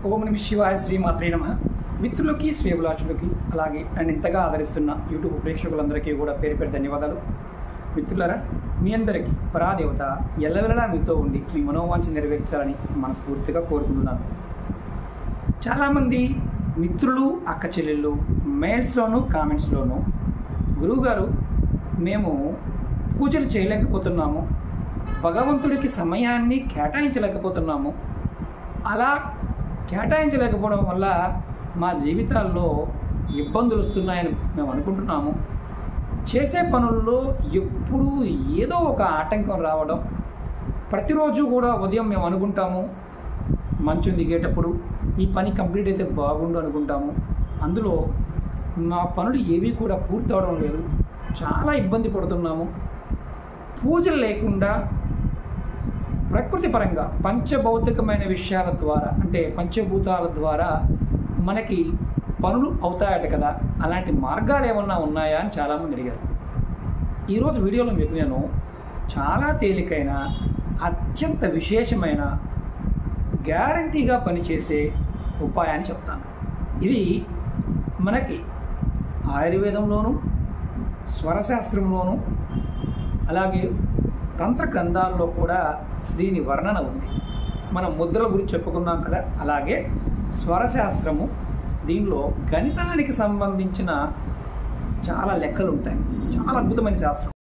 ఓం నమ శివాయ శ్రీమాత్రే నమ మిత్రులకి శ్రేభిలాషులకి అలాగే నన్ను ఇంతగా ఆదరిస్తున్న యూట్యూబ్ ప్రేక్షకులందరికీ కూడా పేరు పేరు ధన్యవాదాలు మిత్రులారా మీ అందరికీ పరాదేవత ఎల్లవెల్లలా మీతో ఉండి మీ మనోవాంఛ నెరవేర్చాలని మనస్ఫూర్తిగా కోరుకుంటున్నాను చాలామంది మిత్రులు అక్క చెల్లెళ్ళు మెయిల్స్లోను కామెంట్స్లోను గురువుగారు మేము పూజలు చేయలేకపోతున్నాము భగవంతుడికి సమయాన్ని కేటాయించలేకపోతున్నాము అలా కేటాయించలేకపోవడం వల్ల మా జీవితాల్లో ఇబ్బందులు వస్తున్నాయని మేము అనుకుంటున్నాము చేసే పనుల్లో ఎప్పుడూ ఏదో ఒక ఆటంకం రావడం ప్రతిరోజు కూడా ఉదయం మేము అనుకుంటాము మంచం దిగేటప్పుడు ఈ పని కంప్లీట్ అయితే బాగుండు అనుకుంటాము అందులో మా పనులు ఏవి కూడా పూర్తి అవడం లేదు చాలా ఇబ్బంది పడుతున్నాము పూజలు లేకుండా ప్రకృతి పరంగా పంచభౌతికమైన విషయాల ద్వారా అంటే పంచభూతాల ద్వారా మనకి పనులు అవుతాయట కదా అలాంటి మార్గాలు ఏమన్నా ఉన్నాయా అని చాలామంది అడిగారు ఈరోజు వీడియోలో మీకు నేను చాలా తేలికైన అత్యంత విశేషమైన గ్యారంటీగా పనిచేసే ఉపాయాన్ని చెప్తాను ఇది మనకి ఆయుర్వేదంలోను స్వరశాస్త్రంలోను అలాగే తంత్ర గ్రంథాల్లో కూడా దీని వర్ణన ఉంది మనం ముద్రల గురించి చెప్పుకున్నాం కదా అలాగే స్వరశాస్త్రము దీనిలో గణితానికి సంబంధించిన చాలా లెక్కలు ఉంటాయి చాలా అద్భుతమైన శాస్త్రం